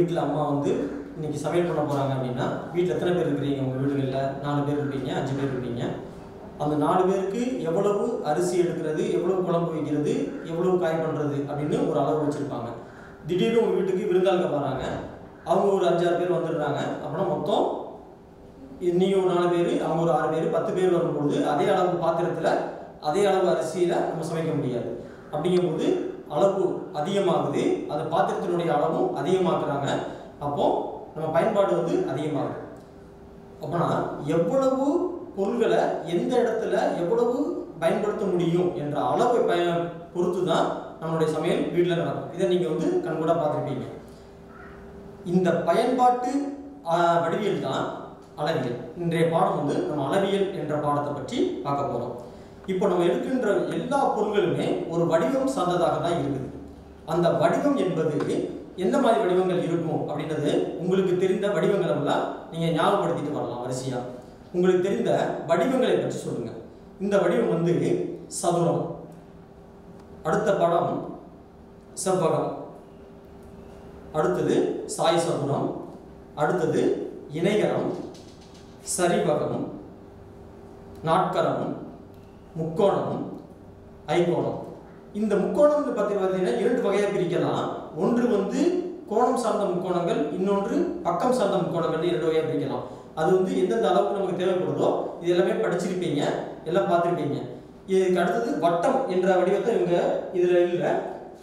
வீட்டில் அம்மா வந்து இன்னைக்கு சமையல் பண்ண போகிறாங்க அப்படின்னா வீட்டில் எத்தனை பேர் இருக்கிறீங்க உங்கள் வீடுகளில் நாலு பேர் இருப்பீங்க அஞ்சு பேர் இருப்பீங்க அந்த நாலு பேருக்கு எவ்வளவு அரிசி எடுக்கிறது எவ்வளவு குழம்பு வைக்கிறது எவ்வளவு காய் பண்ணுறது அப்படின்னு ஒரு அளவு வச்சுருப்பாங்க திடீர்னு உங்கள் வீட்டுக்கு விருந்தாளுங்க வராங்க அவங்க ஒரு அஞ்சாறு பேர் வந்துடுறாங்க அப்படின்னா மொத்தம் நீங்கள் ஒரு நாலு பேர் அவங்க ஒரு ஆறு பேர் பத்து பேர் வரும்போது அதே அளவு பாத்திரத்தில் அதே அளவு அரிசியில் நம்ம சமைக்க முடியாது அப்படிங்கும்போது அளவு அதிகமாகுது அந்த பாத்திரத்தினுடைய அளவும் அதிகமாக்குறாங்க அப்போ நம்ம பயன்பாடு வந்து அதிகமாகுது அப்போனா எவ்வளவு பொருள்களை எந்த இடத்துல எவ்வளவு பயன்படுத்த முடியும் என்ற அளவை பய பொறுத்து தான் நம்மளுடைய சமையல் வீட்டில் நடக்கும் இதை நீங்கள் வந்து கண்கூட பார்த்துருப்பீங்க இந்த பயன்பாட்டு ஆஹ், வடிவியல் தான் அளவியல் இன்றைய பாடம் வந்து நம்ம அளவியல் என்ற பாடத்தை பற்றி பார்க்க போகிறோம் இப்போ நம்ம எடுக்கின்ற எல்லா பொருள்களுமே ஒரு வடிவம் சார்ந்ததாக தான் இருக்குது அந்த வடிவம் என்பது எந்த மாதிரி வடிவங்கள் இருக்கும் அப்படின்றது உங்களுக்கு தெரிந்த வடிவங்களை எல்லாம் நீங்கள் ஞாபகப்படுத்திட்டு வரலாம் வரிசையாக உங்களுக்கு தெரிந்த வடிவங்களை பற்றி சொல்லுங்க இந்த வடிவம் வந்து சதுரம் அடுத்த படம் செவ்வகம் அடுத்தது சாய் சதுரம் அடுத்தது இணைகரம் சரிவகம் நாட்கரம் முக்கோணம் ஐகோணம் இந்த முக்கோணம் பற்றி பார்த்தீங்கன்னா இரண்டு வகையாக பிரிக்கலாம் ஒன்று வந்து கோணம் சார்ந்த முக்கோணங்கள் இன்னொன்று பக்கம் சார்ந்த முக்கோணங்கள் இரண்டு வகையாக பிரிக்கலாம் அது வந்து எந்தெந்த அளவுக்கு நமக்கு தேவைப்படுதோ இது எல்லாமே படிச்சிருப்பீங்க எல்லாம் பார்த்துருப்பீங்க இதுக்கு அடுத்தது வட்டம் என்ற வடிவத்தை இவங்க இதில் இல்லை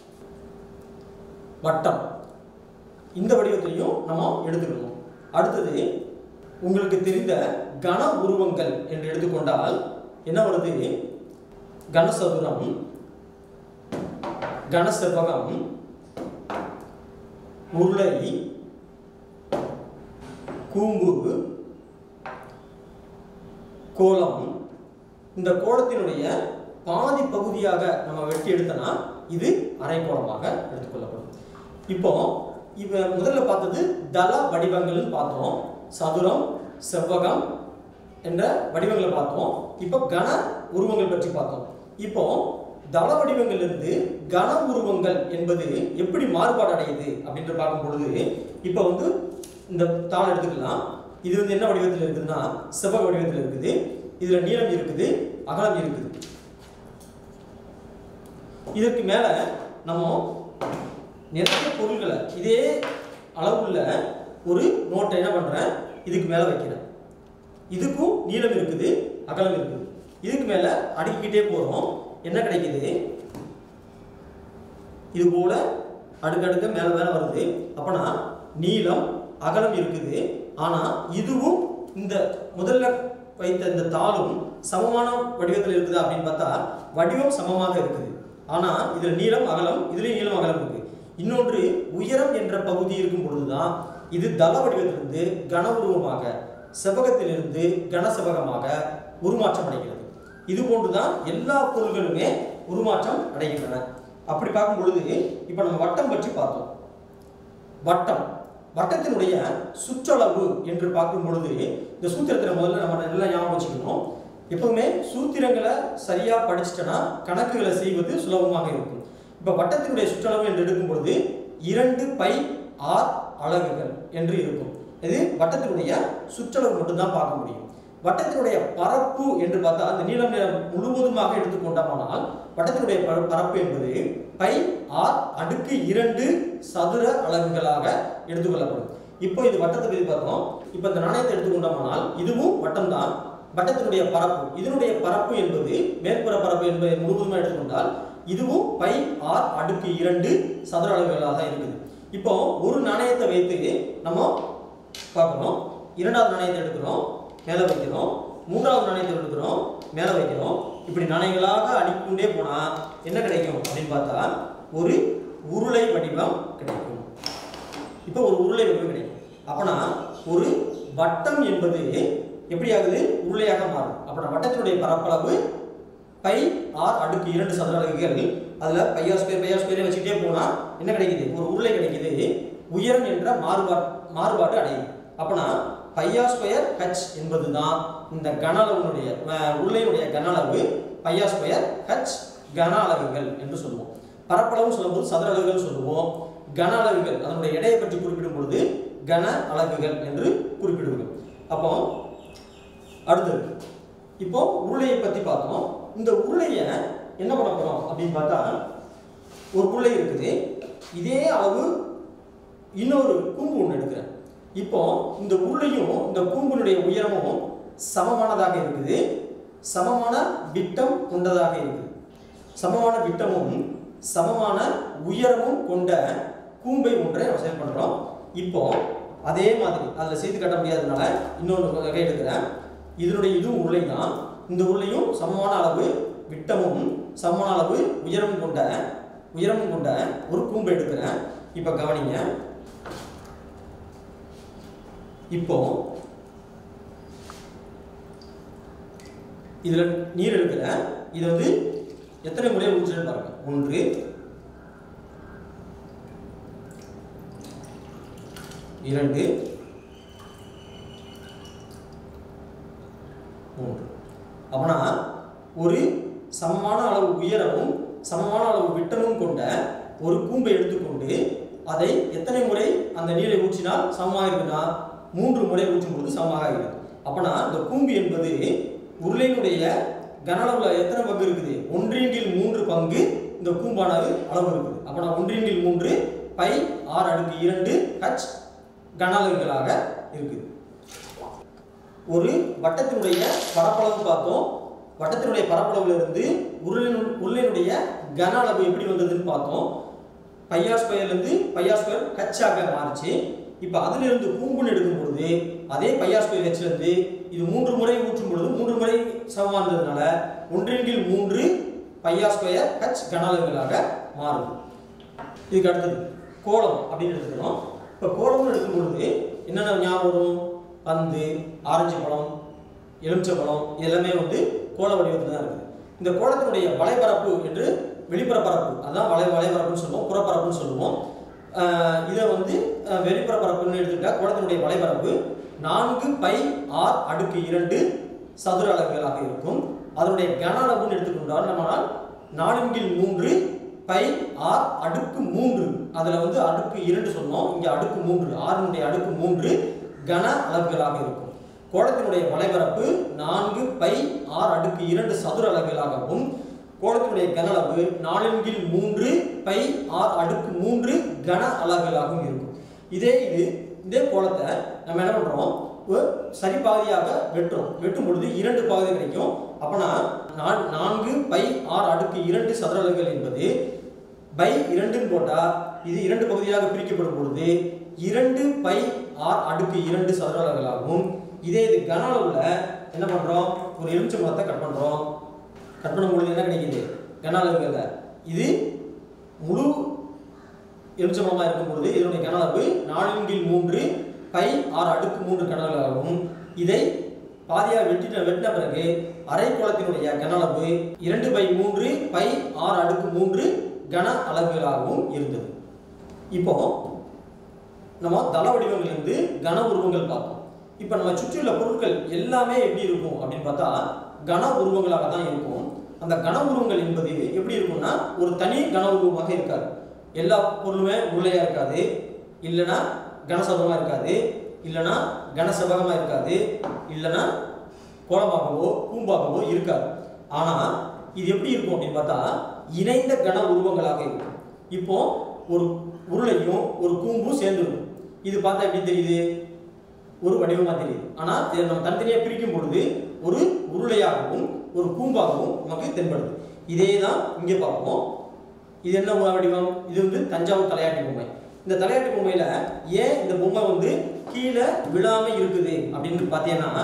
வட்டம் இந்த வடிவத்தையும் நம்ம எடுத்துக்கணும் அடுத்தது உங்களுக்கு தெரிந்த கன உருவங்கள் என்று எடுத்துக்கொண்டால் என்ன வருது கனசதுரம் கனசெவ்வகம் உருளை கூம்பு கோலம் இந்த கோலத்தினுடைய பாதி பகுதியாக நம்ம வெட்டி எடுத்தனா இது அரைக்கோளமாக எடுத்துக்கொள்ளப்படும் இப்போ இப்ப முதல்ல பார்த்தது தள வடிவங்கள்னு பார்த்தோம் சதுரம் செவ்வகம் என்ற வடிவங்களை பார்த்தோம் இப்போ கன உருவங்கள் பற்றி பார்த்தோம் இப்போ தள வடிவங்களிலிருந்து கன உருவங்கள் என்பது எப்படி மாறுபாடு அடையுது அப்படின்ற பார்க்கும் பொழுது இப்போ வந்து இந்த தாள் எடுத்துக்கலாம் இது வந்து என்ன வடிவத்தில் இருக்குதுன்னா செவ்வக வடிவத்தில் இருக்குது இதுல நீளம் இருக்குது அகலம் இருக்குது இதற்கு மேல நம்ம நிறைய பொருள்களை இதே அளவுள்ள ஒரு நோட்டை என்ன பண்றேன் இதுக்கு மேல வைக்கிறேன் இதுக்கும் நீளம் இருக்குது அகலம் இருக்குது இதுக்கு மேல அடுக்கிக்கிட்டே போறோம் என்ன கிடைக்குது இது போல அடுக்கடுக்க மேல மேல வருது அப்பனா நீளம் அகலம் இருக்குது ஆனா இதுவும் இந்த முதல்ல வைத்த இந்த தாளும் சமமான வடிவத்தில் இருக்குதா அப்படின்னு பார்த்தா வடிவம் சமமாக இருக்குது ஆனா இதுல நீளம் அகலம் இதுலயும் நீளம் அகலம் இருக்கு இன்னொன்று உயரம் என்ற பகுதி இருக்கும் பொழுதுதான் இது தள வடிவத்திலிருந்து கன உருவமாக செவ்வகத்திலிருந்து கன செவ்வகமாக உருமாற்றம் அடைகிறது இது போன்றுதான் எல்லா பொருள்களுமே உருமாற்றம் அடைகின்றன அப்படி பார்க்கும் பொழுது இப்போ நம்ம வட்டம் பற்றி பார்த்தோம் வட்டம் வட்டத்தினுடைய சுற்றளவு என்று பார்க்கும் பொழுது இந்த சூத்திரத்தில் முதல்ல நம்ம நல்லா ஞாபகம் வச்சுக்கணும் எப்பவுமே சூத்திரங்களை சரியா படிச்சிட்டனா கணக்குகளை செய்வது சுலபமாக இருக்கும் இப்போ வட்டத்தினுடைய சுற்றளவு என்று எடுக்கும் பொழுது இரண்டு பை ஆர் அலகுகள் என்று இருக்கும் இது வட்டத்தினுடைய சுற்றளவு மட்டும்தான் பார்க்க முடியும் வட்டத்தினுடைய பரப்பு என்று பார்த்தா அந்த நீளம் நிறம் முழுவதுமாக எடுத்துக்கொண்டோமானால் வட்டத்தினுடைய பர- பரப்பு என்பது பை ஆர் அடுக்கு இரண்டு சதுர அலகுகளாக எடுத்துக்கொள்ளப்படும் இப்போ இது வட்டத்தை பற்றி பார்த்தோம் இப்போ இந்த நாணயத்தை எடுத்துக்கொண்டோமானால் இதுவும் வட்டம் தான் வட்டத்தினுடைய பரப்பு இதனுடைய பரப்பு என்பது மேற்புற பரப்பு என்பதை முழுவதுமாக எடுத்துக்கொண்டால் இதுவும் பை ஆர் அடுக்கு இரண்டு சதுர அலகுகளாக தான் இருக்குது இப்போ ஒரு நாணயத்தை வைத்து நம்ம பார்க்கணும் இரண்டாவது நாணயத்தை எடுக்கிறோம் மேலே வைக்கிறோம் மூன்றாவது நாணயத்தை எடுக்கிறோம் மேலே வைக்கிறோம் இப்படி நாணயங்களாக அடிக்கொண்டே போனால் என்ன கிடைக்கும் அப்படின்னு பார்த்தா ஒரு உருளை வடிவம் கிடைக்கும் இப்போ ஒரு உருளை வடிவம் கிடைக்கும் அப்பனா ஒரு வட்டம் என்பது எப்படி ஆகுது உருளையாக மாறும் அப்பனா வட்டத்தினுடைய பரப்பளவு பை ஆர் அடுக்கு இரண்டு சதுர அலகுகள் அதுல பையா ஸ்கொயர் பையா ஸ்கொயர் வச்சுக்கிட்டே போனா என்ன கிடைக்குது ஒரு உருளை கிடைக்குது உயரம் என்ற மாறுபாடு மாறுபாடு அடையுது அப்பனா பையா ஸ்கொயர் ஹச் என்பதுதான் இந்த கன அளவினுடைய அஹ், உருளையினுடைய கன அளவு பையா ஸ்கொயர் ஹச் கன அலகுகள் என்று சொல்லுவோம் பரப்பளவு சொல்லும்போது சதுர அலகுகள் சொல்லுவோம் கன அலகுகள் அதனுடைய எடையை பற்றி குறிப்பிடும் பொழுது கன அலகுகள் என்று குறிப்பிடுவோம் அப்போ அடுத்தது இப்போ உருளையை பத்தி பார்த்தோம் இந்த உருளையை என்ன பண்ண போறோம் அப்படின்னு பார்த்தா ஒரு உருளை இருக்குது இதே அளவு இன்னொரு கூம்பு ஒன்று எடுக்கிறேன் இப்போ இந்த உருளையும் இந்த கூம்பினுடைய உயரமும் சமமானதாக இருக்குது சமமான விட்டம் கொண்டதாக இருக்குது சமமான விட்டமும் சமமான உயரமும் கொண்ட கூம்பை ஒன்றை நம்ம செயல் பண்றோம் இப்போ அதே மாதிரி அதில் செய்து கட்ட முடியாததுனால இன்னொன்று வகை எடுக்கிறேன் இதனுடைய இதுவும் உருளை தான் இந்த உருளையும் சமமான அளவு விட்டமும் சமமான அளவு உயரமும் கொண்ட உயரமும் கொண்ட ஒரு கூம்பை எடுக்கிறேன் இப்போ கவனிங்க இப்போ இதுல நீர் எடுக்கிறேன் இது வந்து எத்தனை முறை ஊற்றுன்னு பாருங்க ஒன்று இரண்டு மூன்று அப்பனா ஒரு சமமான அளவு உயரமும் சமமான அளவு விட்டமும் கொண்ட ஒரு கூம்பை எடுத்துக்கொண்டு அதை எத்தனை முறை அந்த நீரை ஊற்றினால் சமமாக இருக்குன்னா மூன்று முறை ஊற்றும் பொழுது சமமாக இருக்குது அப்பனா இந்த கூம்பு என்பது உருளையினுடைய கன அளவுல எத்தனை பங்கு இருக்குது ஒன்றின் கீழ் மூன்று பங்கு இந்த கூம்பானது அளவு இருக்குது அப்பனா ஒன்றின் கீழ் மூன்று பை ஆறு அடுக்கு இரண்டு ஹச் கன அளவுகளாக இருக்குது ஒரு வட்டத்தினுடைய பரப்பளவு பார்த்தோம் வட்டத்தினுடைய பரப்பளவுல இருந்து உருளின் உருளினுடைய கன அளவு எப்படி வந்ததுன்னு பார்த்தோம் பையார் ஸ்கொயர்லேருந்து பையார் ஸ்கொயர் ஹச்சாக மாறிச்சு இப்போ அதிலிருந்து கூம்புன்னு எடுக்கும் பொழுது அதே பையார் ஸ்கொயர் ஹெச்லேருந்து இது மூன்று முறை ஊற்றும் பொழுது மூன்று முறை சமமாக இருந்ததுனால ஒன்றின் கீழ் மூன்று பையார் ஸ்கொயர் ஹச் கன அளவுகளாக மாறுது இதுக்கு அடுத்தது கோலம் அப்படின்னு எடுத்துக்கிறோம் இப்போ கோலம்னு எடுக்கும் பொழுது என்னென்ன ஞாபகம் வரும் பந்து ஆரஞ்சு பழம் எலுமிச்சை பழம் எல்லாமே வந்து கோல வடிவத்தில் தான் இருக்குது இந்த கோலத்தினுடைய வலைபரப்பு என்று வெளிப்புற பரப்பு அதான் வலை வலைபரப்புன்னு சொல்லுவோம் புறப்பரப்புன்னு சொல்லுவோம் ஆஹ் இதை வந்து ஆஹ் வெளிப்புற பரப்புன்னு எடுத்துக்கிட்டா கோலத்தினுடைய வலைபரப்பு நான்கு பை ஆர் அடுக்கு இரண்டு சதுர அலகுகளாக இருக்கும் அதனுடைய கன அளவுன்னு எடுத்துக்கொண்டால் நம்மளால் நாலின் கீழ் மூன்று பை ஆர் அடுக்கு மூன்று அதில் வந்து அடுக்கு இரண்டு சொன்னோம் இங்கே அடுக்கு மூன்று ஆறினுடைய அடுக்கு மூன்று கன அளவுகளாக இருக்கும் கோலத்தினுடைய வலைபரப்பு நான்கு பை ஆர் அடுக்கு இரண்டு சதுர அலகுகளாகவும் கோலத்தினுடைய கன அளவு நாலின் கீழ் மூன்று பை ஆர் அடுக்கு மூன்று கன அலகுகளாகவும் இருக்கும் இதே இது இதே கோலத்தை நம்ம என்ன பண்றோம் ஒரு சரி பாதியாக வெட்டுறோம் வெட்டும் பொழுது இரண்டு பாதி கிடைக்கும் அப்பனா நா- நான்கு பை ஆர் அடுக்கு இரண்டு சதுர அலகுகள் என்பது பை இரண்டுன்னு போட்டா இது இரண்டு பகுதியாக பிரிக்கப்படும் பொழுது இரண்டு பை ஆர் அடுக்கு இரண்டு சதுர அலகுகளாகவும் இதே இது கன அளவுல என்ன பண்றோம் ஒரு எலுமிச்சை மரத்தை கட் பண்றோம் கட் பண்ணும் பொழுது என்ன கிடைக்குது கன அளவுகள்ல இது முழு எலுமிச்சம்பழமாக இருக்கும் பொழுது இதனுடைய கன அளவு நாலின் கீழ் மூன்று பை ஆறு அடுக்கு மூன்று கனவுகளாகவும் இதை பாதியாக வெட்டின வெட்டின பிறகு அரைக்கோளத்தினுடைய கன அளவு இரண்டு பை மூன்று பை ஆறு அடுக்கு மூன்று கன அளவுகளாகவும் இருந்தது இப்போ நம்ம தள வடிவங்களிலிருந்து கன உருவங்கள் பார்த்தோம் இப்போ நம்ம சுற்றியுள்ள பொருட்கள் எல்லாமே எப்படி இருக்கும் அப்படின்னு பார்த்தா கன உருவங்களாக தான் இருக்கும் அந்த கன உருவங்கள் என்பது எப்படி இருக்கும்னா ஒரு தனி கன உருவமாக இருக்காது எல்லா பொருளுமே உருளையா இருக்காது இல்லைன்னா கனசதுரமா இருக்காது இல்லைன்னா கனசெவகமா இருக்காது இல்லைன்னா கோலமாகவோ கூம்பாகவோ இருக்காது ஆனா இது எப்படி இருக்கும் அப்படின்னு பார்த்தா இணைந்த கன உருவங்களாக இருக்கும் இப்போ ஒரு உருளையும் ஒரு கூம்பும் சேர்ந்துருக்கும் இது பார்த்தா எப்படி தெரியுது ஒரு வடிவமா தெரியுது ஆனா இதை நம்ம தனித்தனியாக பிரிக்கும் பொழுது ஒரு உருளையாகவும் ஒரு கூம்பாகவும் நமக்கு தென்படுது இதே தான் இங்கே பார்ப்போம் இது என்ன வடிவம் இது வந்து தஞ்சாவூர் தலையாட்டி பொம்மை இந்த தலையாட்டி பொம்மையில ஏன் இந்த பொம்மை வந்து கீழே விழாம இருக்குது அப்படின்னு பார்த்தீங்கன்னா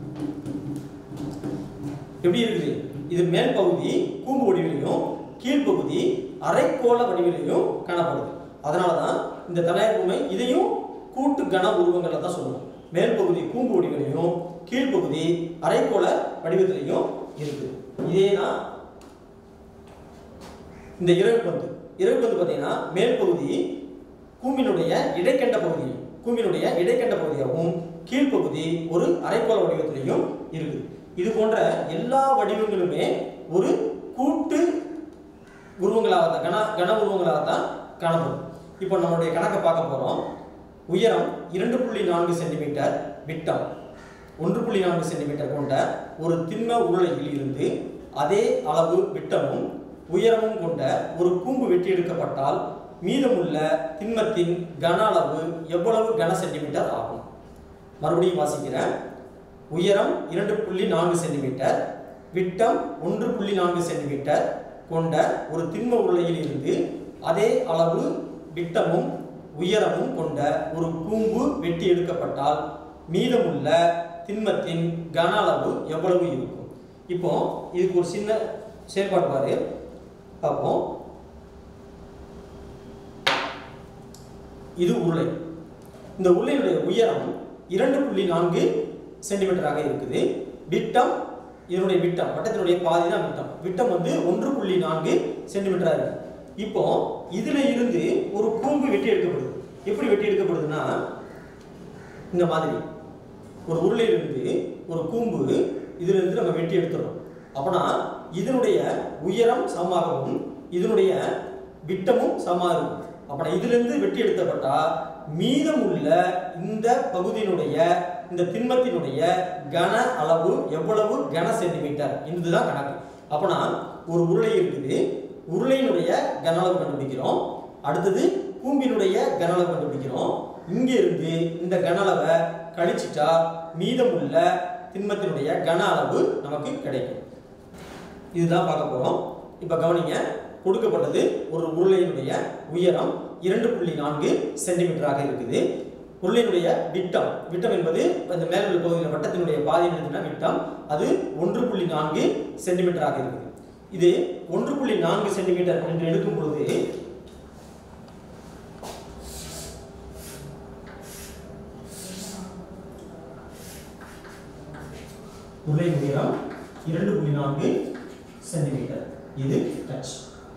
எப்படி இருக்குது இது மேல் பகுதி கூம்பு வடிவிலையும் கீழ்ப்பகுதி அரைக்கோள வடிவிலையும் காணப்படுது அதனால தான் இந்த தலையாட்டி பொம்மை இதையும் கூட்டு கன உருவங்களை தான் சொல்லுவோம் மேல் பகுதி கூம்பு வடிவிலையும் கீழ்ப்பகுதி அரைக்கோள வடிவத்திலையும் இருக்குது இதே தான் இந்த இறகு பந்து இறகு பந்து பார்த்தீங்கன்னா மேல் பகுதி கூம்பினுடைய இடைக்கண்ட பகுதியும் கூம்பினுடைய இடைக்கண்ட பகுதியாகவும் கீழ்ப்பகுதி ஒரு அரைக்கோள வடிவத்திலையும் இருக்குது இது போன்ற எல்லா வடிவங்களுமே ஒரு கூட்டு உருவங்களாக தான் கன கன உருவங்களாக தான் காணப்படும் இப்போ நம்மளுடைய கணக்கை பார்க்க போகிறோம் உயரம் இரண்டு புள்ளி நான்கு சென்டிமீட்டர் விட்டம் ஒன்று புள்ளி நான்கு சென்டிமீட்டர் கொண்ட ஒரு திண்ம உருளையில் இருந்து அதே அளவு விட்டமும் உயரமும் கொண்ட ஒரு கூம்பு வெட்டி எடுக்கப்பட்டால் மீதமுள்ள திண்மத்தின் கன அளவு எவ்வளவு கன சென்டிமீட்டர் ஆகும் மறுபடியும் வாசிக்கிறேன் உயரம் இரண்டு புள்ளி நான்கு சென்டிமீட்டர் விட்டம் ஒன்று புள்ளி நான்கு சென்டிமீட்டர் கொண்ட ஒரு திண்ம உருளையில் இருந்து அதே அளவு விட்டமும் உயரமும் கொண்ட ஒரு கூம்பு வெட்டி எடுக்கப்பட்டால் மீதமுள்ள திண்மத்தின் கன அளவு எவ்வளவு இருக்கும் இப்போ இதுக்கு ஒரு சின்ன செயல்பாடு பாரு பார்ப்போம் இது உருளை இந்த உருளையுடைய உயரம் இரண்டு புள்ளி நான்கு சென்டிமீட்டராக இருக்குது விட்டம் இதனுடைய விட்டம் வட்டத்தினுடைய பாதி தான் விட்டம் விட்டம் வந்து ஒன்று புள்ளி நான்கு சென்டிமீட்டரா இருக்கு இப்போ இதுல இருந்து ஒரு கூம்பு வெட்டி எடுக்கப்படுது எப்படி வெட்டி எடுக்கப்படுதுன்னா இந்த மாதிரி ஒரு உருளையிலிருந்து ஒரு கூம்பு இதுல இருந்து நம்ம வெட்டி எடுத்துறோம் அப்பனா இதனுடைய உயரம் சமமாகவும் இதனுடைய விட்டமும் சமமாக இருக்கும் அப்பனா இதுல இருந்து வெட்டி எடுத்தப்பட்டா மீதம் உள்ள இந்த பகுதியினுடைய இந்த திண்மத்தினுடைய கன அளவு எவ்வளவு கன சென்டிமீட்டர் இதுதான் கணக்கு அப்பனா ஒரு உருளை இருக்குது உருளையினுடைய கன அளவு கண்டுபிடிக்கிறோம் அடுத்தது கூம்பினுடைய கன அளவு கண்டுபிடிக்கிறோம் இங்க இருந்து இந்த கன அளவை கழிச்சிட்டா மீதமுள்ள திண்மத்தினுடைய கன அளவு நமக்கு கிடைக்கும் இதுதான் பார்க்க போறோம் இப்ப கவனிங்க கொடுக்கப்பட்டது ஒரு உருளையினுடைய உயரம் இரண்டு புள்ளி நான்கு சென்டிமீட்டராக இருக்குது உருளையினுடைய விட்டம் விட்டம் என்பது அந்த மேல் உள்ள பகுதியில் வட்டத்தினுடைய பாதி எடுத்துனா விட்டம் அது ஒன்று புள்ளி நான்கு சென்டிமீட்டராக இருக்குது இது ஒன்று புள்ளி நான்கு சென்டிமீட்டர் என்று எடுக்கும் பொழுது உருளை உயரம் இரண்டு புள்ளி நான்கு சென்டிமீட்டர் இது டச்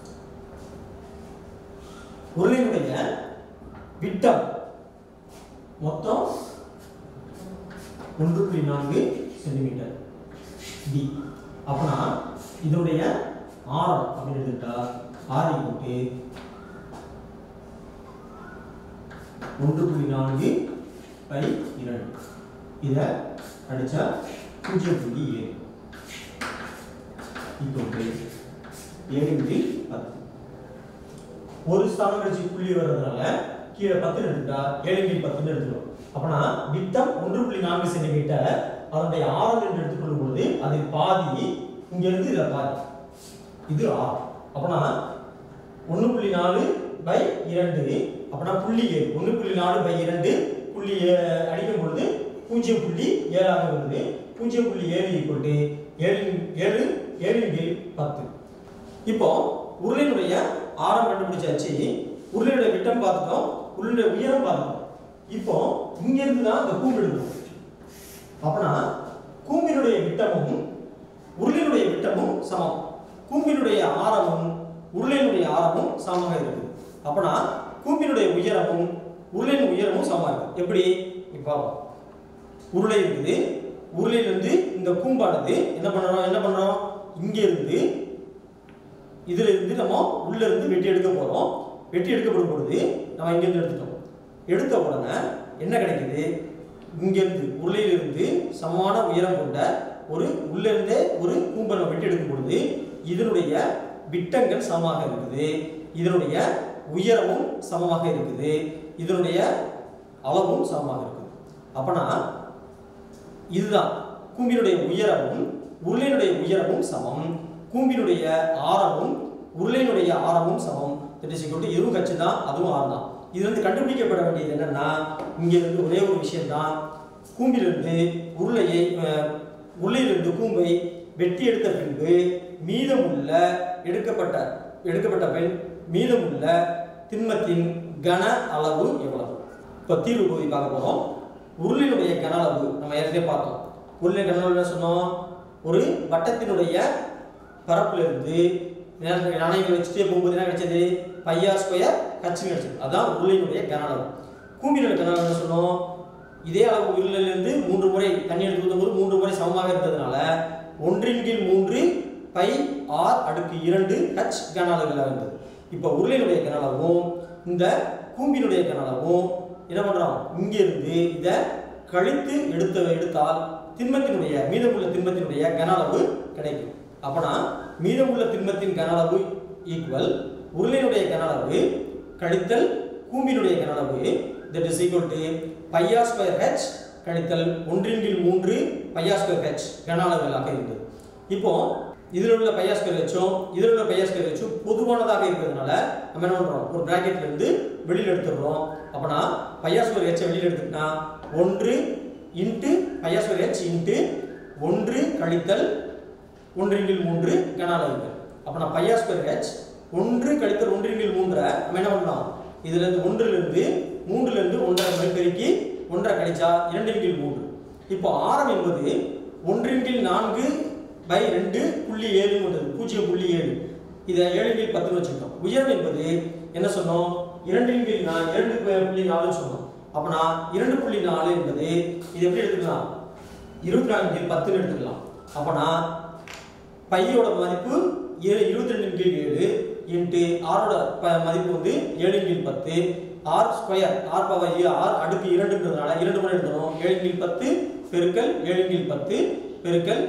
உருளையினுடைய விட்டம் மொத்தம் ஒன்று புள்ளி நான்கு சென்டிமீட்டர் டி அப்பனா இதனுடைய ஆரம் அப்படின்னு எடுத்துக்கிட்டா ஆரை போட்டு ஒன்று புள்ளி நான்கு பை இரண்டு இதை அடிச்சா பூஜ்ஜியம் புள்ளி ஏழு இப்போ ஏழு புள்ளி பத்து ஒரு ஸ்தானம் கழிச்சு புள்ளி வர்றதுனால கீழே பத்து எடுத்துட்டா ஏழு புள்ளி பத்துன்னு எடுத்துடும் அப்பனா விட்டம் ஒன்று புள்ளி நான்கு சென்டிமீட்டர் அதனுடைய ஆரம் என்று எடுத்துக்கொள்ளும் பொழுது அது பாதி இங்க இருந்து இதுல பாதி இது ஆரம் அப்பனா ஒன்று புள்ளி நாலு பை இரண்டு அப்பனா புள்ளி ஏழு ஒன்று புள்ளி நாலு பை இரண்டு புள்ளி ஏ- அடிக்கும் பொழுது பூஜ்ஜியம் புள்ளி ஏழாக வருது பூஜ்ஜியம் புள்ளி ஏழு ஈக்குவல் டு ஏழு ஏழு ஏழு கீழ் பத்து இப்போ உருளையினுடைய ஆரம் கண்டுபிடிச்சாச்சு உருளையுடைய விட்டம் பார்த்துட்டோம் உருளையுடைய உயரம் பார்த்துட்டோம் இப்போ இங்க இருந்து தான் இந்த கூம்பு எடுக்கணும் அப்பனா கூம்பினுடைய விட்டமும் உருளையினுடைய விட்டமும் சமம் கூம்பினுடைய ஆரமும் உருளையினுடைய ஆரமும் சமமாக இருக்குது அப்பனா கூம்பினுடைய உயரமும் உருளையின் உயரமும் சமமாக இருக்கு எப்படி இப்ப பார்ப்போம் உருளை இருக்குது உருளையிலிருந்து இந்த கூம்பானது என்ன பண்றோம் என்ன பண்றோம் இங்க இருந்து இதுல இருந்து நம்ம உள்ள இருந்து வெட்டி எடுக்க போறோம் வெட்டி எடுக்கப்படும் பொழுது நம்ம இங்க இருந்து எடுத்துட்டோம் எடுத்த உடனே என்ன கிடைக்குது இங்க இருந்து உருளையிலிருந்து சமமான உயரம் கொண்ட ஒரு உள்ள இருந்தே ஒரு கூம்பை நம்ம வெட்டி எடுக்கும் பொழுது இதனுடைய விட்டங்கள் சமமாக இருக்குது இதனுடைய உயரமும் சமமாக இருக்குது இதனுடைய அளவும் சமமாக இருக்குது அப்பனா இதுதான் கூம்பினுடைய உயரமும் உருளையினுடைய உயரமும் சமம் கூம்பினுடைய ஆரமும் உருளையினுடைய ஆரமும் சமம் தட் இஸ் ஈக்குவல் டு இதுவும் கட்சி தான் அதுவும் ஆறு தான் இது வந்து கண்டுபிடிக்கப்பட வேண்டியது என்னன்னா இங்க இருந்து ஒரே ஒரு விஷயம் தான் கூம்பிலிருந்து உருளையை அஹ், உருளையிலிருந்து கூம்பை வெட்டி எடுத்த பின்பு மீதமுள்ள எடுக்கப்பட்ட எடுக்கப்பட்ட பின் மீதமுள்ள திண்மத்தின் கன அளவு எவ்வளவு இப்போ தீர்வு பகுதி பார்க்க போறோம் உருளையினுடைய கன அளவு நம்ம ஏற்கனவே பார்த்தோம் உருளை கன அளவு என்ன சொன்னோம் ஒரு வட்டத்தினுடைய பரப்புல இருந்து நாணயங்கள் வச்சுட்டே போகும்போது என்ன கிடைச்சது பையா ஸ்கொயர் ஹச் கிடைச்சது அதான் உருளையினுடைய கன அளவு கூம்பினுடைய கன அளவு என்ன சொன்னோம் இதே அளவு உருளையிலிருந்து மூன்று முறை தண்ணி எடுத்து ஊற்றும்போது மூன்று முறை சமமாக இருந்ததுனால ஒன்றின் கீழ் மூன்று பை ஆர் அடுக்கு இரண்டு ஹச் கன அளவில் இருந்தது இப்போ உருளையினுடைய கன அளவும் இந்த கூம்பினுடைய கன அளவும் என்ன பண்றோம் இங்க இருந்து இதை கழித்து எடுத்த எடுத்தால் திண்மத்தினுடைய மீதமுள்ள திண்மத்தினுடைய கன அளவு கிடைக்கும் அப்பனா மீதமுள்ள திண்மத்தின் கன அளவு ஈக்குவல் உருளையினுடைய கன அளவு கழித்தல் கூம்பினுடைய கன அளவு that is equal to pi square H கழித்தல் ஒன்றின் கீழ் மூன்று பையா ஸ்கொயர் ஹெச் கன அளவுகளாக இருந்தது இப்போ இதில் உள்ள பையா ஸ்கொயர் ஹெச்சும் இதில் உள்ள பையா ஸ்கொயர் ஹெச்சும் பொதுவானதாக இருக்கிறதுனால நம்ம என்ன பண்றோம் ஒரு பிராக்கெட்ல இருந்து வெளியில் எடுத்துடுறோம் அப்பனா பையா ஸ்கொயர் ஹெச்சை வெளியில் எடுத்துக்கிட்டா ஒன்று into pi square H into ஒன்று கழித்தல் ஒன்றின் கீழ் மூன்று கன அளவுகள் அப்ப நான் பையா ஸ்கொயர் ஹெச் ஒன்று கழித்தல் ஒன்றின் கீழ் மூன்றை நம்ம என்ன பண்ணலாம் இதுல இருந்து ஒன்றுல இருந்து மூன்றுல இருந்து ஒன்றரை முறை பெருக்கி ஒன்றரை கழிச்சா இரண்டின் கீழ் மூன்று இப்போ ஆரம் என்பது ஒன்றின் கீழ் நான்கு பை ரெண்டு புள்ளி ஏழு வந்தது பூஜ்ஜியம் புள்ளி ஏழு இதை ஏழு கீழ் பத்துன்னு வச்சுக்கிட்டோம் உயரம் என்பது என்ன சொன்னோம் இரண்டின் கீழ் நான் இரண்டு புள்ளி நாலுன்னு சொன்னோம் அப்ப நான் இரண்டு புள்ளி நாலு என்பது இது எப்படி எடுத்துக்கலாம் இருபத்தி நாலு கீழ் பத்துன்னு எடுத்துக்கலாம் அப்ப நான் பையோட மதிப்பு ஏழு இருபத்தி ரெண்டு கீழ் ஏழு இன்ட்டு ஆரோட ப- மதிப்பு வந்து ஏழு கீழ் பத்து R square R power A R அடுக்கு இரண்டுன்றதுனால இரண்டு முறை எடுக்கணும் ஏழு கீழ் பத்து பெருக்கல் ஏழு கீழ் பத்து பெருக்கல்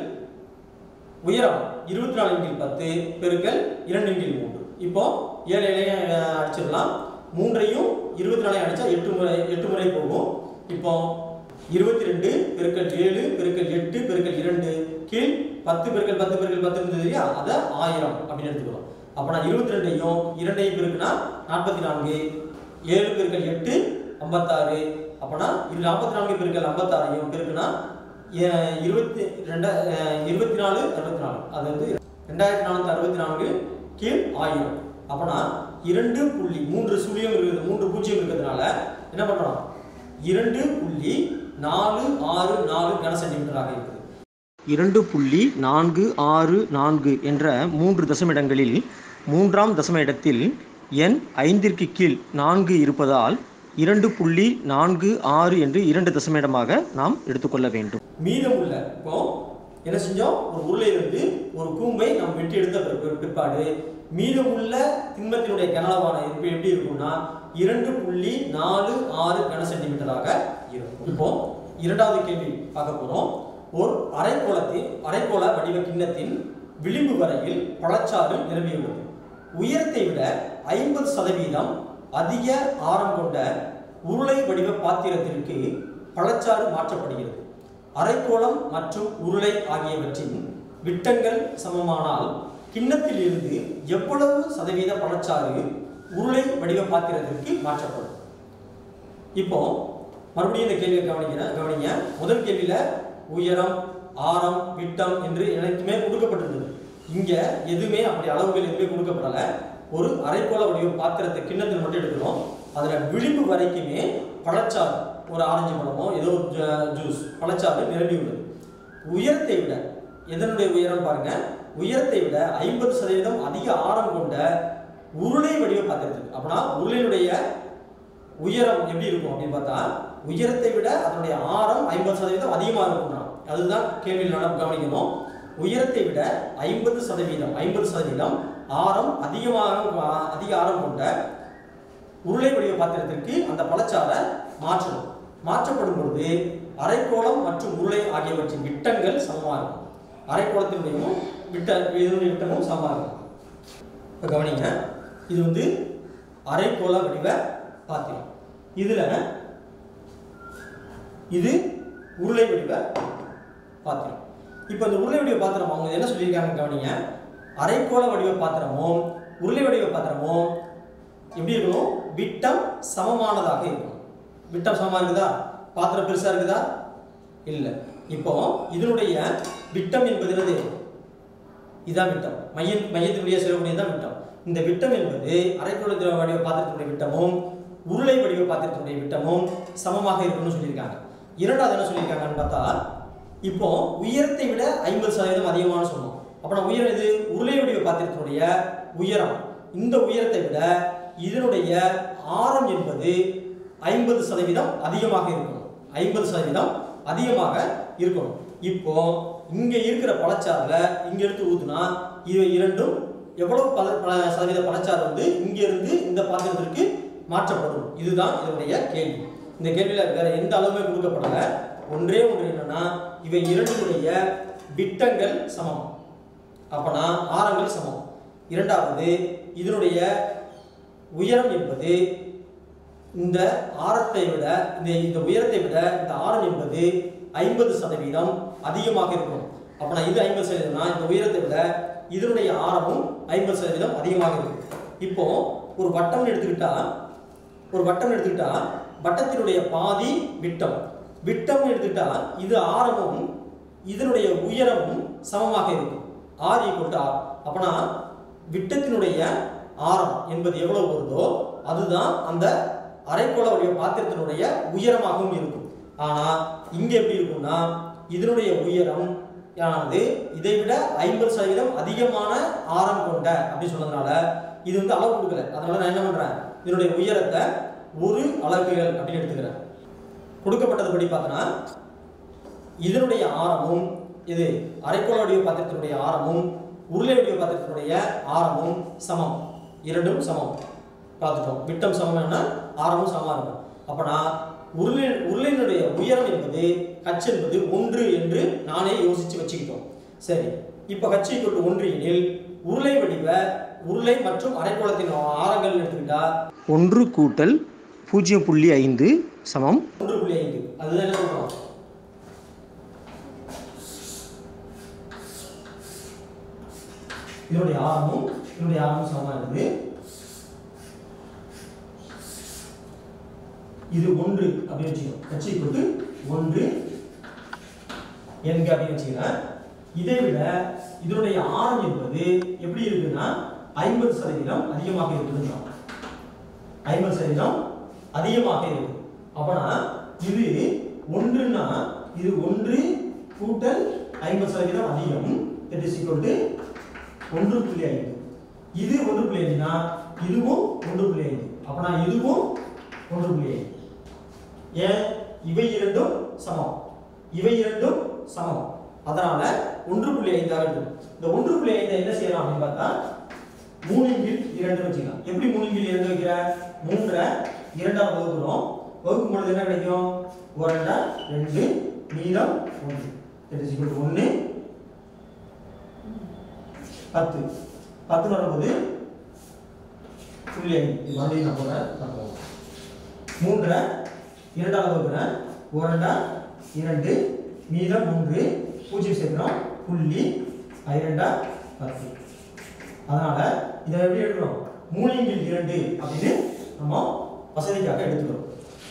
உயரம் இருபத்தி நாலு கீழ் பத்து பெருக்கல் இரண்டு கீழ் மூன்று இப்போ ஏழு இலையும் அஹ், அடிச்சிடலாம் மூன்றையும் இருபத்தி நாலையும் அடிச்சா எட்டு முறை எட்டு முறை போகும் இப்போ இருபத்தி ரெண்டு பெருக்கல் ஏழு பெருக்கல் எட்டு பெருக்கல் இரண்டு கீழ் பத்து பெருக்கல் பத்து பெருக்கல் பத்து இருந்தது இல்லையா அதை ஆயிரம் அப்படின்னு எடுத்துக்கிறோம் அப்போ நான் இருபத்தி ரெண்டையும் இரண்டையும் பெருக்குனா நாற்பத்தி நான்கு ஏழு பெருக்கல் எட்டு ஐம்பத்தாறு அப்போனா இது நாற்பத்தி நான்கு பெருக்கல் ஐம்பத்தாறையும் பெருக்குனா ஏ- இருபத்தி ரெண்டா அஹ், இருபத்தி நாலு அறுபத்தி நாலு அது வந்து ரெண்டாயிரத்தி நானூற்றி அறுபத்தி நான்கு கீழ் ஆயிரம் அப்போனா இரண்டு புள்ளி மூன்று சுழியம் இருக்குது மூன்று பூஜ்ஜியம் இருக்கிறதுனால என்ன பண்ணுறோம் இரண்டு புள்ளி நாலு ஆறு நாலு கன சென்டிமீட்டராக இருக்குது இரண்டு புள்ளி நான்கு ஆறு நான்கு என்ற மூன்று தசமிடங்களில் மூன்றாம் தசம இடத்தில் எண் ஐந்திற்கு கீழ் நான்கு இருப்பதால் இரண்டு புள்ளி நான்கு ஆறு என்று இரண்டு தசம இடமாக நாம் எடுத்துக்கொள்ள வேண்டும் மீதமுள்ள இப்போ என்ன செஞ்சோம் ஒரு உருளையிலிருந்து ஒரு கூம்பை நாம் வெட்டி எடுத்த பிறகு- பிற்பாடு மீதமுள்ள திண்மத்தினுடைய கனளவான இருப்பு எப்படி இருக்கும்னா இரண்டு புள்ளி நாலு ஆறு கன சென்டிமீட்டராக இருக்கும் இப்போ இரண்டாவது கேள்வி பார்க்க போறோம் ஒரு அரைக்கோளத்தின் அரைக்கோள வடிவ கிண்ணத்தின் விளிம்பு வரையில் பழச்சாறு நிரம்பியுள்ளது உயரத்தை விட ஐம்பது சதவீதம் அதிக ஆரம் கொண்ட உருளை வடிவ பாத்திரத்திற்கு பழச்சாறு மாற்றப்படுகிறது அரைக்கோளம் மற்றும் உருளை ஆகியவற்றின் விட்டங்கள் சமமானால் கிண்ணத்தில் இருந்து எவ்வளவு சதவீத பழச்சாறு உருளை வடிவ பாத்திரத்திற்கு மாற்றப்படும் இப்போ மறுபடியும் இந்த கேள்வியை கவனிக்கிற கவனிங்க முதல் கேள்வியில உயரம் ஆரம் விட்டம் என்று அனைத்துமே கொடுக்கப்பட்டிருந்தது இங்க எதுவுமே அப்படி அளவுகள் எதுவுமே கொடுக்கப்படல ஒரு அரைக்கோள வடிவ பாத்திரத்தை கிண்ணத்தில் மட்டும் எடுக்கிறோம் அதுல விளிம்பு வரைக்குமே பழச்சாறு ஒரு ஆரஞ்சு பழமோ ஏதோ ஒரு ஜ- ஜூஸ் பழச்சாறு நிரம்பி உள்ளது உயரத்தை விட எதனுடைய உயரம் பாருங்க உயரத்தை விட ஐம்பது சதவீதம் அதிக ஆரம் கொண்ட உருளை வடிவ பாத்திரத்துக்கு அப்படின்னா உருளையினுடைய உயரம் எப்படி இருக்கும் அப்படின்னு பார்த்தா உயரத்தை விட அதனுடைய ஆரம் ஐம்பது சதவீதம் அதிகமாக இருக்கும்னா அதுதான் கேள்வியில் நாம் கவனிக்கணும் உயரத்தை விட ஐம்பது சதவீதம் ஐம்பது சதவீதம் ஆரம் அதிகமாக அதிக ஆரம் கொண்ட உருளை வடிவ பாத்திரத்திற்கு அந்த பழச்சாறை மாற்றணும் மாற்றப்படும் பொழுது அரைக்கோளம் மற்றும் உருளை ஆகியவற்றின் விட்டங்கள் சமமாக இருக்கும் அரைக்கோளத்தினுடையும் விட்ட இதனுடைய விட்டமும் சமமாக இருக்கும் இப்போ கவனிங்க இது வந்து அரைக்கோள வடிவ பாத்திரம் இதுல இது உருளை வடிவ பாத்திரம் இப்போ இந்த உருளை வடிவ பாத்திரம் அவங்க என்ன சொல்லியிருக்காங்க கவனிங்க அரைக்கோள வடிவ பாத்திரமும் உருளை வடிவ பாத்திரமும் எப்படி இருக்கணும் விட்டம் சமமானதாக இருக்கணும் விட்டம் சமமா இருக்குதா பாத்திரம் பெருசா இருக்குதா இல்ல இப்போ இதனுடைய விட்டம் என்பது என்னது இதான் விட்டம் மைய மையத்தினுடைய சிறப்புடைய தான் விட்டம் இந்த விட்டம் என்பது அரைக்கோள திரவ வடிவ பாத்திரத்தினுடைய விட்டமும் உருளை வடிவ பாத்திரத்தினுடைய விட்டமும் சமமாக இருக்கும்னு சொல்லியிருக்காங்க இரண்டாவது என்ன சொல்லியிருக்காங்கன்னு பார்த்தா இப்போ உயரத்தை விட ஐம்பது சதவீதம் அதிகமான சொன்னோம் அப்ப நான் உயரம் இது உருளை வடிவ பாத்திரத்தினுடைய உயரம் இந்த உயரத்தை விட இதனுடைய ஆரம் என்பது ஐம்பது சதவீதம் அதிகமாக இருக்கணும் ஐம்பது சதவீதம் அதிகமாக இருக்கணும் இப்போ இங்க இருக்கிற பழச்சாறுல இங்க எடுத்து ஊத்துனா இது இரண்டும் எவ்வளவு பல பல சதவீத பழச்சாறு வந்து இங்க இருந்து இந்த பாத்திரத்திற்கு மாற்றப்படும் இதுதான் இதனுடைய கேள்வி இந்த கேள்வியில் வேற எந்த அளவுமே கொடுக்கப்படல ஒன்றே ஒன்று என்னன்னா இவை இரண்டினுடைய விட்டங்கள் சமம் அப்பனா ஆரங்கள் சமம் இரண்டாவது இதனுடைய உயரம் என்பது இந்த ஆரத்தை விட இந்த இந்த உயரத்தை விட இந்த ஆரம் என்பது ஐம்பது சதவீதம் அதிகமாக இருக்கும் அப்பனா இது ஐம்பது சதவீதம்னா இந்த உயரத்தை விட இதனுடைய ஆரமும் ஐம்பது சதவீதம் அதிகமாக இருக்கும் இப்போ ஒரு வட்டம் எடுத்துக்கிட்டா ஒரு வட்டம் எடுத்துக்கிட்டா வட்டத்தினுடைய பாதி விட்டம் விட்டம் எடுத்துக்கிட்டா இது ஆரமும் இதனுடைய உயரமும் சமமாக இருக்கும் ஆர் ஈக்குவல் டு ஆர் அப்பனா விட்டத்தினுடைய ஆரம் என்பது எவ்வளவு வருதோ அதுதான் அந்த அரைக்கோள வடிவ பாத்திரத்தினுடைய உயரமாகவும் இருக்கும் ஆனா இங்க எப்படி இருக்கும்னா இதனுடைய உயரம் ஆனது இதை விட ஐம்பது சதவீதம் அதிகமான ஆரம் கொண்ட அப்படின்னு சொன்னதுனால இது வந்து அளவு கொடுக்கல அதனால நான் என்ன பண்றேன் இதனுடைய உயரத்தை ஒரு அலகுகள் அப்படின்னு எடுத்துக்கிறேன் கொடுக்கப்பட்டது படி பார்த்தோன்னா இதனுடைய ஆரமும் இது அரைக்கோள வடிவ பாத்திரத்தினுடைய ஆரமும் உருளை வடிவ பாத்திரத்தினுடைய ஆரமும் சமம் இரண்டும் சமம் பார்த்துட்டோம் விட்டம் சமம்னா ஆரமும் சமமா இருக்கும் அப்பனா உருளை உருளையினுடைய உயரம் என்பது கச் என்பது ஒன்று என்று நானே யோசிச்சு வச்சுக்கிட்டோம் சரி இப்போ கட்சி கொண்டு ஒன்று எனில் உருளை வடிவ உருளை மற்றும் அரைக்கோளத்தின் ஆரங்கள் எடுத்துக்கிட்டா ஒன்று கூட்டல் பூஜ்ஜியம் புள்ளி ஐந்து சமம் ஒன்று புள்ளி ஐந்து அதுதான் என்ன சொல்றோம் இதனுடைய ஆரமும் இதனுடைய ஆரமும் சமமா இருக்குது இது ஒன்று அப்படின்னு வச்சுக்கணும் கட்சி கொடுத்து ஒன்று என்க அப்படின்னு வச்சுக்கிறேன் இதை விட இதனுடைய ஆரம் என்பது எப்படி இருக்குன்னா ஐம்பது சதவீதம் அதிகமாக இருக்குதுன்னு ஐம்பது சதவீதம் அதிகமாக இருக்கு அப்பனா இது ஒன்றுன்னா இது ஒன்று கூட்டல் ஐம்பது சதவீதம் அதிகம் தட் இஸ் ஈக்குவல் டு ஒன்று புள்ளி ஐந்து இது ஒன்று புள்ளி ஐந்துனா இதுவும் ஒன்று புள்ளி ஐந்து அப்பனா இதுவும் ஒன்று புள்ளி ஐந்து ஏன் இவை இரண்டும் சமம் இவை இரண்டும் சமம் அதனால ஒன்று புள்ளி ஐந்தாக இருக்கும் இந்த ஒன்று புள்ளி ஐந்தை என்ன செய்யலாம் அப்படின்னு பார்த்தா மூணின் கீழ் இரண்டு வச்சுக்கலாம் எப்படி மூணின் கீழ் இரண்டு வைக்கிற மூன்றை இரண்டாம் வகுக்கிறோம் வகுக்கும் பொழுது என்ன கிடைக்கும் ஒரு ரெண்டா ரெண்டு மீதம் ஒன்று தட் இஸ் ஈக்குவல் ஒன்று பத்து பத்து வரும்போது புள்ளி ஐந்து இது மறுபடியும் நான் போடுறேன் நான் போடுறேன் மூன்றை இரண்டாவது வகுக்கிறேன் ஒரு ரெண்டா இரண்டு மீதம் மூன்று பூஜ்ஜியம் சேர்க்கிறோம் புள்ளி இரண்டா பத்து அதனால இதை எப்படி எடுக்கிறோம் மூணின் கீழ் இரண்டு அப்படின்னு நம்ம வசதிக்காக எடுத்துக்கிறோம்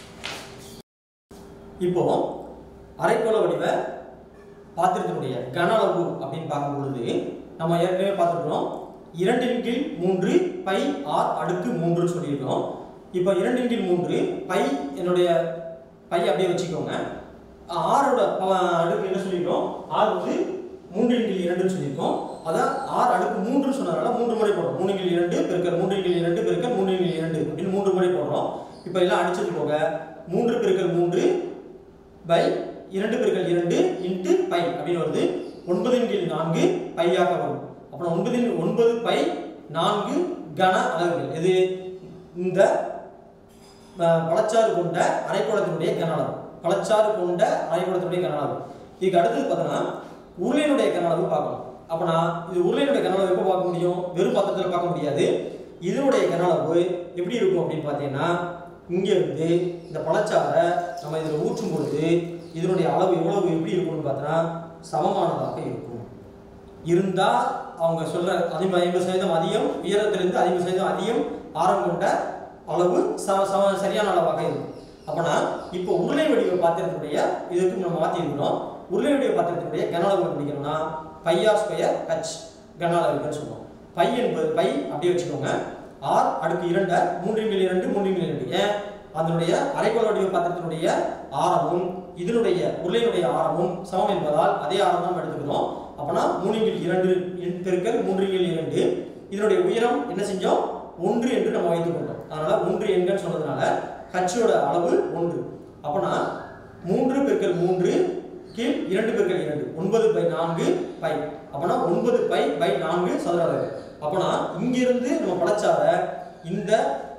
இப்போ அரைக்கோள வடிவ பாத்திரத்தினுடைய கன அளவு அப்படின்னு பார்க்கும் பொழுது நம்ம ஏற்கனவே பார்த்துருக்கோம் இரண்டின் கீழ் மூன்று பை ஆர் அடுக்கு மூன்றுன்னு சொல்லியிருக்கோம் இப்போ இரண்டின் கீழ் மூன்று பை என்னுடைய பை அப்படியே வச்சுக்கோங்க ஆரோட ப- அடுக்கு என்ன சொல்லியிருக்கோம் ஆர் வந்து மூன்றின் கீழ் இரண்டுன்னு சொல்லியிருக்கோம் அதான் ஆர் அடுக்கு மூன்று சொன்னதால மூன்று முறை போடுறோம் மூணு கீழ் இரண்டு பெருக்கல் மூன்றின் கீழ் இரண்டு பெருக்கல் மூன்றின் கீழ் இரண்டு அப்படின்னு மூன்று முறை போடுறோம் இப்போ எல்லாம் அடிச்சது போக மூன்று பெருக்கல் மூன்று பை இரண்டு பெருக்கல் இரண்டு இன்ட்டு பை அப்படின்னு வருது ஒன்பதின் கீழ் நான்கு பையாக வரும் அப்புறம் ஒன்பதின் ஒன்பது பை நான்கு கன அளவுகள் இது இந்த அஹ், பழச்சாறு கொண்ட அரைக்கோளத்தினுடைய கன அளவு பழச்சாறு கொண்ட அரைக்கோளத்தினுடைய கன அளவு இதுக்கு அடுத்தது பார்த்தோன்னா உருளையினுடைய கன அளவு பார்க்கணும் அப்பனா இது உருளையினுடைய கன அளவு எப்போ பார்க்க முடியும் வெறும் பாத்திரத்தில் பார்க்க முடியாது இதனுடைய கன அளவு எப்படி இருக்கும் அப்படின்னு பார்த்தீங்கன்னா இங்கே இருந்து இந்த பழச்சாறை நம்ம இதில் ஊற்றும் பொழுது இதனுடைய அளவு எவ்வளவு எப்படி இருக்கும்னு பார்த்தோன்னா சமமானதாக இருக்கும் இருந்தால் அவங்க சொல்ற அதிகம் ஐம்பது சதவீதம் அதிகம் உயரத்திலிருந்து ஐம்பது சதவீதம் அதிகம் ஆரம் கொண்ட அளவு சம சம சரியான அளவாக இருக்கும் அப்பனா இப்போ உருளை வடிவ பாத்திரத்தினுடைய இதுக்கு நம்ம மாற்றி இருக்கிறோம் உருளை வடிவ பாத்திரத்தினுடைய கன அளவு கண்டுபிடிக்கணும்னா பையா ஸ்கொயர் ஹச் கன அளவுன்னு சொல்லுவோம் பை என்பது பை அப்படியே வச்சுக்கோங்க ஆர் அடுக்கு இரண்ட மூன்றின் கீழ் இரண்டு மூன்றின் கீழ் இரண்டு ஏன் அதனுடைய அரைக்கோள வடிவ பாத்திரத்தினுடைய ஆரமும் இதனுடைய உருளையினுடைய ஆரமும் சமம் என்பதால் அதே ஆரம் தான் எடுத்துக்கிறோம் அப்பனா மூணின் கீழ் இரண்டு இன் பெருக்கல் மூன்றின் கீழ் இரண்டு இதனுடைய உயரம் என்ன செஞ்சோம் ஒன்று என்று நம்ம வைத்துக் கொண்டோம் அதனால ஒன்று எண்கன்னு சொன்னதுனால ஹச்சோட அளவு ஒன்று அப்பனா மூன்று பெருக்கல் மூன்று கீழ் இரண்டு பெருக்கல் இரண்டு ஒன்பது பை நான்கு பை அப்பனா ஒன்பது பை பை நான்கு சதுர அளவு அப்பனா இங்கிருந்து நம்ம படைச்சார இந்த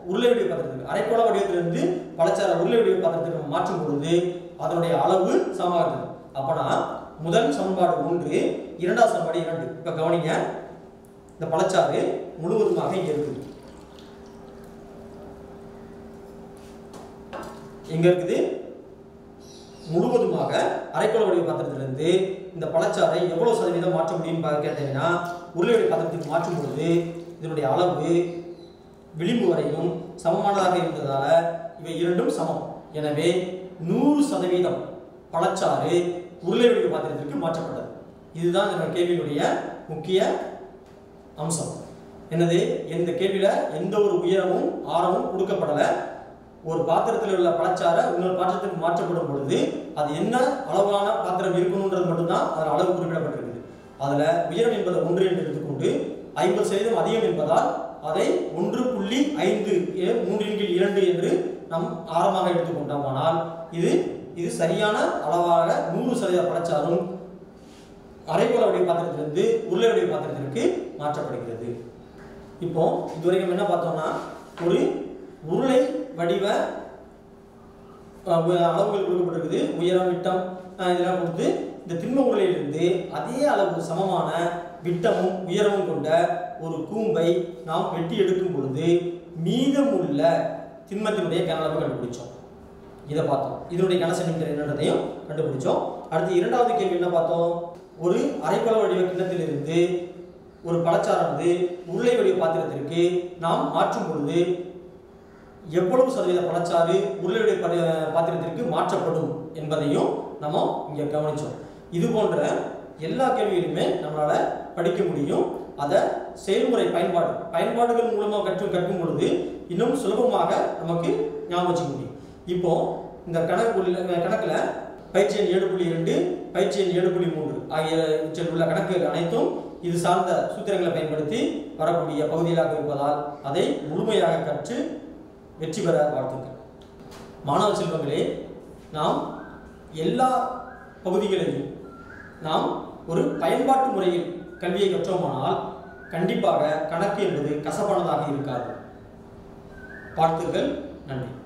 உருளை வடிவ பாத்திரத்துக்கு அரைக்கோள வடிவத்திலிருந்து பழச்சாறை உருளை வடிவ பாத்திரத்துக்கு நம்ம மாற்றும் பொழுது அதனுடைய அளவு சமமாக இருக்குது அப்பனா முதல் சமன்பாடு ஒன்று இரண்டாவது சமன்பாடு இரண்டு இப்ப கவனிங்க இந்த பழச்சாறு முழுவதுமாக இங்க இருக்குது எங்க இருக்குது முழுவதுமாக அரைக்கோள வடிவ பாத்திரத்திலிருந்து இந்த பழச்சாறை எவ்வளவு சதவீதம் மாற்ற முடியும்னு பா- கேட்டீங்கன்னா உருளை வடிவ பாத்திரத்துக்கு மாற்றும் பொழுது இதனுடைய அளவு விளிம்பு வரையிலும் சமமானதாக இருந்ததால இவை இரண்டும் சமம் எனவே நூறு சதவீதம் பழச்சாறு உருளை வடிவ பாத்திரத்திற்கு மாற்றப்பட்டது இதுதான் இந்த கேள்வியினுடைய முக்கிய அம்சம் என்னது இந்த கேள்வியில எந்த ஒரு உயரமும் ஆரமும் கொடுக்கப்படல ஒரு பாத்திரத்தில் உள்ள பழச்சாறை இன்னொரு பாத்திரத்துக்கு மாற்றப்படும் பொழுது அது என்ன அளவான பாத்திரம் இருக்கணுன்றது மட்டும்தான் அதில் அளவு குறிப்பிடப்பட்டிருக்குது அதுல உயரம் என்பதை ஒன்று என்று எடுத்துக்கொண்டு ஐம்பது சதவீதம் அதிகம் என்பதால் அதை ஒன்று புள்ளி ஐந்து ஏ- மூன்றின் கீழ் இரண்டு என்று நாம் ஆரமாக எடுத்துக்கொண்டோமானால் இது இது சரியான அளவாக நூறு சதவீத பழச்சாறும் அரைக்கோள வடிவ பாத்திரத்திலிருந்து உருளை வடிவ பாத்திரத்திற்கு மாற்றப்படுகிறது இப்போ இதுவரைக்கும் என்ன பார்த்தோம்னா ஒரு உருளை வடிவ அஹ், உ- அளவுகள் கொடுக்கப்பட்டிருக்குது உயரம் விட்டம் அஹ், இதெல்லாம் கொடுத்து இந்த திண்ம உருளையிலிருந்து அதே அளவு சமமான விட்டமும் உயரமும் கொண்ட ஒரு கூம்பை நாம் வெட்டி எடுக்கும் பொழுது மீதமுள்ள திண்மத்தினுடைய கன அளவு கண்டுபிடிச்சோம் இதை பார்த்தோம் இதனுடைய கன சென்டிமீட்டர் என்னன்றதையும் கண்டுபிடிச்சோம் அடுத்து இரண்டாவது கேள்வி என்ன பார்த்தோம் ஒரு அரைக்கோள வடிவ கிண்ணத்திலிருந்து ஒரு பழச்சாறானது உருளை வடிவ பாத்திரத்திற்கு நாம் மாற்றும் பொழுது எவ்வளவு சதவீத பழச்சாறு உருளை வடிவ பரி- பாத்திரத்திற்கு மாற்றப்படும் என்பதையும் நம்ம இங்க கவனிச்சோம் இது போன்ற எல்லா கேள்விகளுமே நம்மளால படிக்க முடியும் அதை செயல்முறை பயன்பாடு பயன்பாடுகள் மூலமா கற்று கற்கும் பொழுது இன்னும் சுலபமாக நமக்கு ஞாபகம் வச்சுக்க முடியும் இப்போ இந்த கணக்கு உள்ள கணக்குல பயிற்சி எண் ஏழு புள்ளி இரண்டு பயிற்சி எண் ஏழு புள்ளி மூன்று ஆகிய இவற்றில் உள்ள கணக்குகள் அனைத்தும் இது சார்ந்த சூத்திரங்களை பயன்படுத்தி வரக்கூடிய பகுதிகளாக இருப்பதால் அதை முழுமையாக கற்று வெற்றி பெற வாழ்த்துக்கள் மாணவ செல்வங்களே நாம் எல்லா பகுதிகளையும் நாம் ஒரு பயன்பாட்டு முறையில் கல்வியை கற்றோமானால் கண்டிப்பாக கணக்கு என்பது கசப்பானதாக இருக்காது வாழ்த்துக்கள் நன்றி